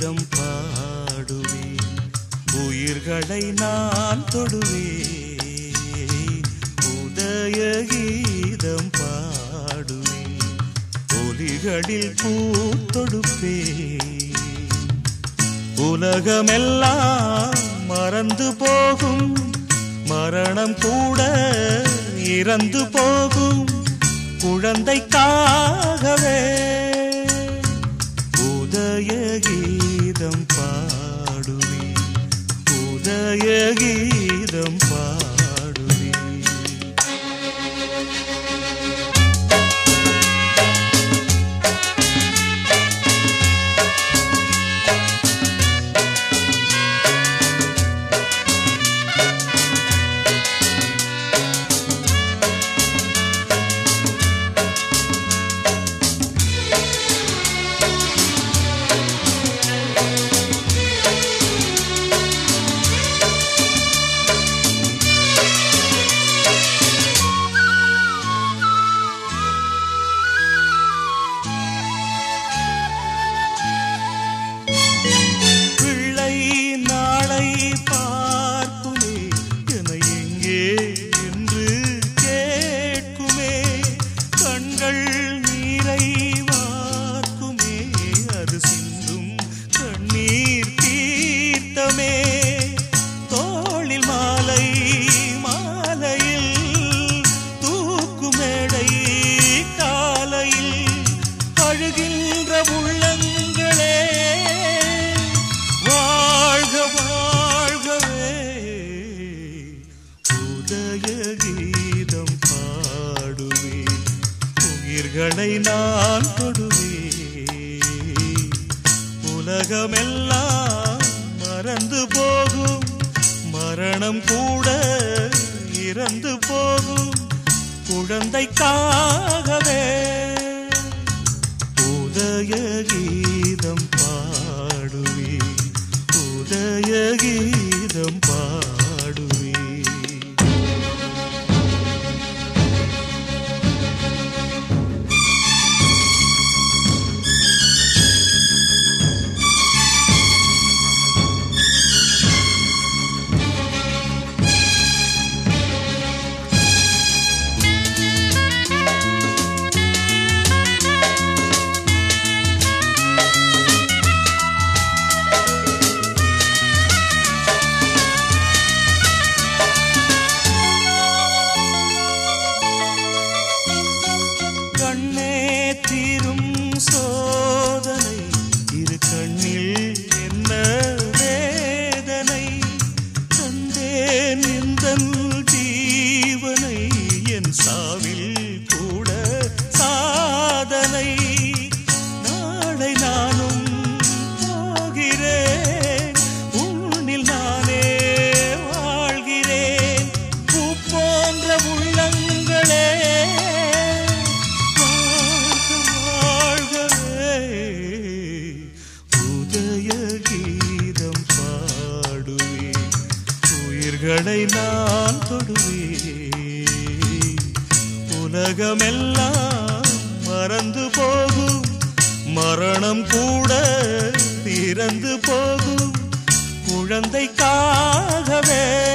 கீதம் பாடுவேன் உயிர்களை நான் தொடுவேன் உதய கீதம் பாடுவேன் ஒலிகளில் பூத்தொடுப்பேன் உலகமெல்லாம் மறந்து போகும் மரணம் கூட இறந்து போகும் குழந்தைக்காகவே உதய கீதம் பாடுவேன் உதய கீதம் பாடுவேன் பிள்ளை நாளை பார்க்குமே என எங்கே என்று கேட்குமே கண்கள் நீரை வார்க்குமே அது சிந்தும் கண்ணீர் தீர்த்தமே தோளில் மாலை மாலையில் தூக்குமேடை காலையில் அழுகின்ற உள்ளங்களே வாழ்க வாழ்கவே உதய கீதம் பாடுவேன் உயிர்களை நான் தொடுவேன் உலகமெல்லாம் மறந்து போகும் மரணம் கூட இறந்து போகும் குழந்தைக்காகவே உதய கீதம் பாடுவேன் உதய கீதம் பாடுவேன் கண்ணே தீரும் சோதனை இரு கண்ணில் என்ன வேதனை தந்தேன் எந்தன் ஜீவனை என் சாவில் கூட சாதனை நாளை நானும் போகிறேன் உன்னில் நானே வாழ்கிறேன் பூ போன்ற உள்ளங்களே வாழ்க வாழ்கவே உதய கீதம் பாடுவேன் உயிர்களை நான் தொடுவேன் உலகமெல்லாம் மறந்து போகும் மரணம் கூட இறந்து போகும் குழந்தைக்காகவே